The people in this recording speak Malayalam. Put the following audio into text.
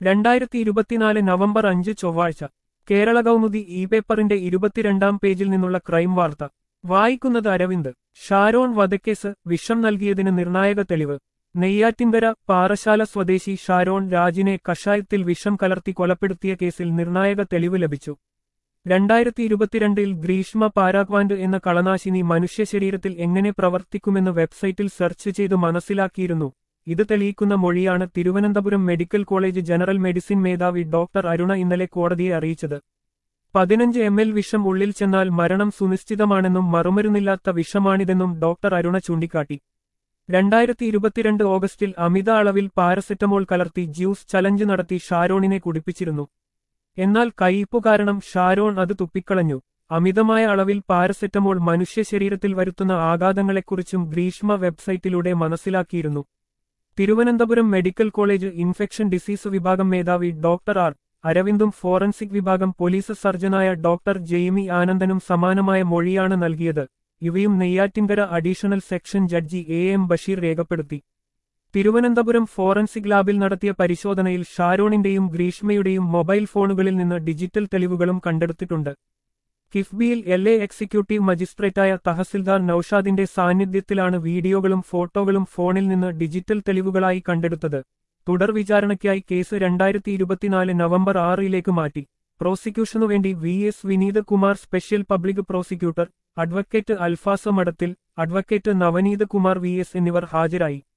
രണ്ടായിരത്തി ഇരുപത്തിനാല് നവംബർ അഞ്ച് ചൊവ്വാഴ്ച കേരള കൗമുദി ഇ പേപ്പറിന്റെ ഇരുപത്തിരണ്ടാം പേജിൽ നിന്നുള്ള ക്രൈം വാർത്ത വായിക്കുന്നത് അരവിന്ദ് ഷാരോൺ വധക്കേസ് വിഷം നൽകിയതിന് നിർണായക തെളിവ് നെയ്യാറ്റിൻകര പാറശാല സ്വദേശി ഷാരോൺ രാജിനെ കഷായത്തിൽ വിഷം കലർത്തി കൊലപ്പെടുത്തിയ കേസിൽ നിർണായക തെളിവ് ലഭിച്ചു രണ്ടായിരത്തി ഇരുപത്തിരണ്ടിൽ ഗ്രീഷ്മ പാരാഗ്വാൻഡ് എന്ന കളനാശിനി മനുഷ്യശരീരത്തിൽ എങ്ങനെ പ്രവർത്തിക്കുമെന്ന് വെബ്സൈറ്റിൽ സെർച്ച് ചെയ്തു മനസ്സിലാക്കിയിരുന്നു ഇത് തെളിയിക്കുന്ന മൊഴിയാണ് Thiruvananthapuram medical college general medicine മേധാവി ഡോക്ടർ അരുണ ഇന്നലെ കോടതിയെ അറിയിച്ചത് പതിനഞ്ച് എം എൽ വിഷം ഉള്ളിൽ ചെന്നാൽ മരണം സുനിശ്ചിതമാണെന്നും മറുമരുന്നില്ലാത്ത വിഷമാണിതെന്നും ഡോക്ടർ അരുണ ചൂണ്ടിക്കാട്ടി രണ്ടായിരത്തി ഇരുപത്തിരണ്ട് ഓഗസ്റ്റിൽ അമിത അളവിൽ പാരസെറ്റമോൾ കലർത്തി ജ്യൂസ് ചലഞ്ച് നടത്തി ഷാരോണിനെ കുടിപ്പിച്ചിരുന്നു എന്നാൽ കയ്പു കാരണം ഷാരോൺ അത് തുപ്പിക്കളഞ്ഞു അമിതമായ അളവിൽ പാരസെറ്റമോൾ മനുഷ്യ ശരീരത്തിൽ വരുത്തുന്ന ആഘാതങ്ങളെക്കുറിച്ചും ഗ്രീഷ്മ വെബ്സൈറ്റിലൂടെ മനസ്സിലാക്കിയിരുന്നു Thiruvananthapuram medical college infection disease വിഭാഗം മേധാവി ഡോക്ടർ ആർ അരവിന്ദും ഫോറൻസിക് വിഭാഗം പോലീസ് സർജനായ ഡോക്ടർ ജെയ്മി ആനന്ദനും സമാനമായ മൊഴിയാണ് നൽകിയത് ഇവയും Neyyattinkara additional sessions judge A M Basheer രേഖപ്പെടുത്തി തിരുവനന്തപുരം ഫോറൻസിക് ലാബിൽ നടത്തിയ പരിശോധനയിൽ ഷാരോണിന്റെയും ഗ്രീഷ്മയുടെയും മൊബൈൽ ഫോണുകളിൽ നിന്ന് ഡിജിറ്റൽ തെളിവുകളും കണ്ടെടുത്തിട്ടുണ്ട് കിഫ്ബിയിൽ എൽ എ എക്സിക്യൂട്ടീവ് മജിസ്ട്രേറ്റായ തഹസിൽദാർ നൌഷാദിന്റെ സാന്നിധ്യത്തിലാണ് വീഡിയോകളും ഫോട്ടോകളും ഫോണിൽ നിന്ന് ഡിജിറ്റൽ തെളിവുകളായി കണ്ടെടുത്തത് തുടർ വിചാരണയ്ക്കായി കേസ് രണ്ടായിരത്തി ഇരുപത്തിനാല് നവംബർ ആറിലേക്ക് മാറ്റി പ്രോസിക്യൂഷനുവേണ്ടി V S Vineeth Kumar special public prosecutor advocate Alfasa Madathil advocate Navaneeth Kumar V S എന്നിവർ ഹാജരായി